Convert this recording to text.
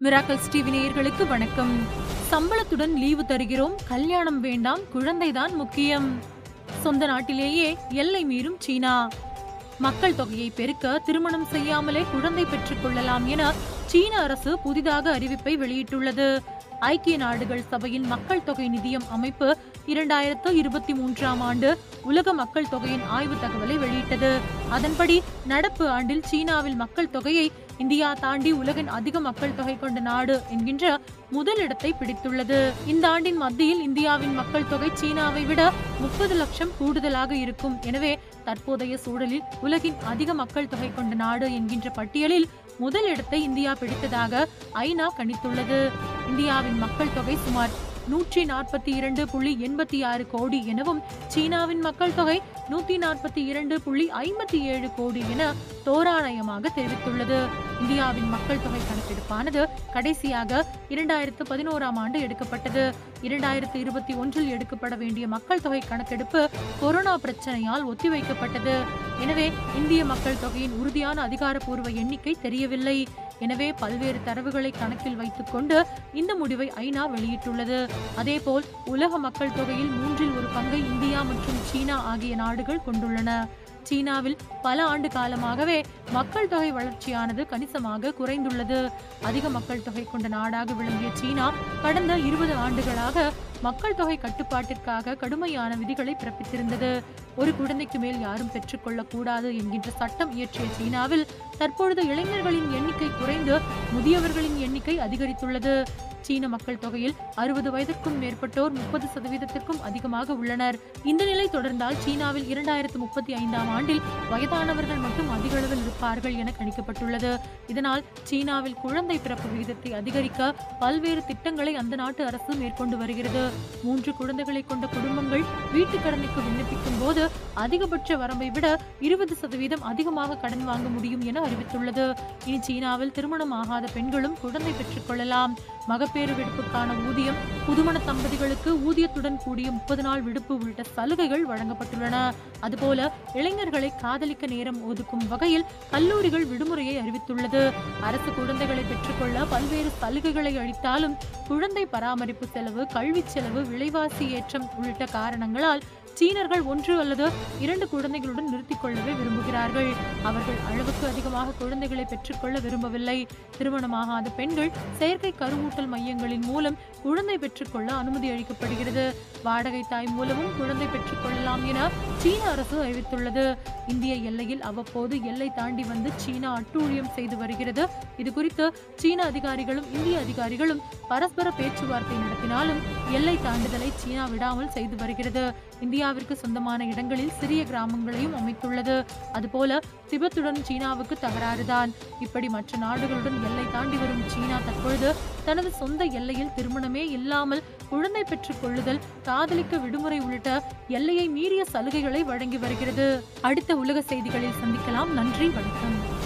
miracles TV நேயர்களுக்கு வணக்கம் சம்பளத்துடன் leave தருகிறோம் கல்யாணம் வேண்டாம் குழந்தைதான் முக்கியம் சொந்த நாட்டிலேயே எல்லை மீறும் சீனா மக்கள் தொகையை பெருக்க திருமணம் செய்யாமலே குழந்தை பெற்றுக் கொள்ளலாம் என சீன அரசு புதிதாக அறிவிப்பை வெளியிட்டுள்ளது ஐக்கிய நாடுகள் சபையின் மக்கள் தொகை நிதியம் அமைப்பு இரண்டாயிரத்து இருபத்தி மூன்றாம் ஆண்டு உலக மக்கள் தொகையின் ஆய்வு தகவலை வெளியிட்டது அதன்படி நடப்பு ஆண்டில் சீனாவில் மக்கள் தொகையை இந்தியா தாண்டி உலகின் அதிக மக்கள் தொகை கொண்ட நாடு என்கின்ற முதலிடத்தை பிடித்துள்ளது இந்த ஆண்டின் மத்தியில் இந்தியாவின் மக்கள் தொகை சீனாவை விட முப்பது லட்சம் கூடுதலாக இருக்கும் எனவே தற்போதைய சூழலில் உலகின் அதிக மக்கள் தொகை கொண்ட நாடு என்கின்ற பட்டியலில் முதல் இடத்தை இந்தியா பிடித்ததாக ஐநா கணித்துள்ளது இந்தியாவின் மக்கள் தொகை சுமார் நூற்றி நாற்பத்தி இரண்டு புள்ளி எண்பத்தி ஆறு கோடி எனவும் சீனாவின் மக்கள் தொகை நூத்தி நாற்பத்தி இரண்டு புள்ளி ஐம்பத்தி ஏழு கோடி என தோராயமாக தெரிவித்துள்ளது இந்தியாவின் மக்கள் தொகை கணக்கெடுப்பானது கடைசியாக இரண்டாயிரத்து பதினோராம் ஆண்டு எடுக்கப்பட்டது இரண்டாயிரத்து இருபத்தி ஒன்றில் எடுக்கப்பட வேண்டிய மக்கள் தொகை கணக்கெடுப்பு கொரோனா பிரச்சனையால் ஒத்திவைக்கப்பட்டது எனவே இந்திய மக்கள் தொகையின் உறுதியான அதிகாரப்பூர்வ எண்ணிக்கை தெரியவில்லை எனவே பல்வேறு தரவுகளை கணக்கில் வைத்துக்கொண்டு இந்த முடிவை ஐநா வெளியிட்டுள்ளது அதேபோல் உலக மக்கள் தொகையில் மூன்றில் ஒரு பங்கை இந்தியா மற்றும் சீனா ஆகிய நாடுகள் கொண்டுள்ளன சீனாவில் பல ஆண்டு காலமாகவே மக்கள் தொகை வளர்ச்சியானது கணிசமாக குறைந்துள்ளது அதிக மக்கள் தொகை கொண்ட நாடாக விளங்கிய சீனா கடந்த இருபது ஆண்டுகளாக மக்கள் தொகை கட்டுப்பாட்டிற்காக கடுமையான விதிகளை பிறப்பித்திருந்தது ஒரு குழந்தைக்கு மேல் யாரும் பெற்றுக்கொள்ளக் கூடாது என்கின்ற சட்டம் இயற்றிய சீனாவில் தற்பொழுது இளைஞர்களின் எண்ணிக்கை குறைந்து முதியவர்களின் எண்ணிக்கை அதிகரித்துள்ளது சீன மக்கள் தொகையில் அறுபது வயதிற்கும் மேற்பட்டோர் முப்பது சதவீதத்திற்கும் அதிகமாக உள்ளனர் இந்த நிலை தொடர்ந்தால் சீனாவில் இரண்டாயிரத்து முப்பத்தி ஐந்தாம் ஆண்டில் வயதானவர்கள் மட்டும் அதிக அளவில் இருப்பார்கள் என கணிக்கப்பட்டுள்ளது இதனால் சீனாவில் குழந்தை பிறப்பு விகிதத்தை அதிகரிக்க பல்வேறு திட்டங்களை அந்த நாட்டு அரசு மேற்கொண்டு வருகிறது மூன்று குழந்தைகளை கொண்ட குடும்பங்கள் வீட்டுக் கடனுக்கு விண்ணப்பிக்கும் போது அதிகபட்ச வரம்பை விட இருபது சதவீதம் அதிகமாக கடன் வாங்க முடியும் என அறிவித்துள்ளது இனி சீனாவில் திருமணம் ஆகாத பெண்களும் குழந்தை பெற்றுக் கொள்ளலாம் மகப்பேறு விடுப்புக்கான ஊதியம் புதுமண தம்பதிகளுக்கு ஊதியத்துடன் கூடிய முப்பது நாள் விடுப்பு உள்ளிட்ட சலுகைகள் வழங்கப்பட்டுள்ளன அதுபோல இளைஞர்களை காதலிக்க நேரம் ஒதுக்கும் வகையில் கல்லூரிகள் விடுமுறையை அறிவித்துள்ளது அரசு குழந்தைகளை பெற்றுக்கொள்ள பல்வேறு சலுகைகளை அளித்தாலும் குழந்தை பராமரிப்பு செலவு கல்வி செலவு விலைவாசி ஏற்றம் உள்ளிட்ட காரணங்களால் சீனர்கள் ஒன்று அல்லது இரண்டு குழந்தைகளுடன் நிறுத்திக் கொள்ளவே விரும்புகிறார்கள் அவர்கள் அளவுக்கு அதிகமாக குழந்தைகளை பெற்றுக்கொள்ள விரும்பவில்லை திருமணமாகாத பெண்கள் செயற்கை கருவூட்டல் மையங்களின் மூலம் குழந்தை பெற்றுக்கொள்ள அனுமதி அளிக்கப்படுகிறது வாடகை தாய் மூலமும் குழந்தை பெற்றுக்கொள்ளலாம் என சீன அரசு அறிவித்துள்ளது இந்திய எல்லையில் அவ்வப்போது எல்லை தாண்டி வந்து சீனா அட்டூழியம் செய்து வருகிறது இது குறித்து சீன அதிகாரிகளும் இந்திய அதிகாரிகளும் பரஸ்பர பேச்சுவார்த்தை நடத்தினாலும் எல்லை தாண்டுதலை சீனா விடாமல் செய்து வருகிறது இந்தியாவிற்கு சொந்தமான இடங்களில் சிறிய கிராமங்களையும் அமைத்துள்ளது அதுபோல திபெத்துடன் சீனாவுக்கு தகராறுதான் இப்படி மற்ற நாடுகளுடன் எல்லை தாண்டி வரும் சீனா தற்பொழுது தனது சொந்த எல்லையில் திருமணமே இல்லாமல் குழந்தை பெற்றுக் கொள்ளுதல் காதலிக்க விடுமுறை உள்ளிட்ட எல்லையை மீறிய சலுகைகளை வழங்கி வருகிறது அடுத்த உலக செய்திகளில் சந்திக்கலாம் நன்றி வணக்கம்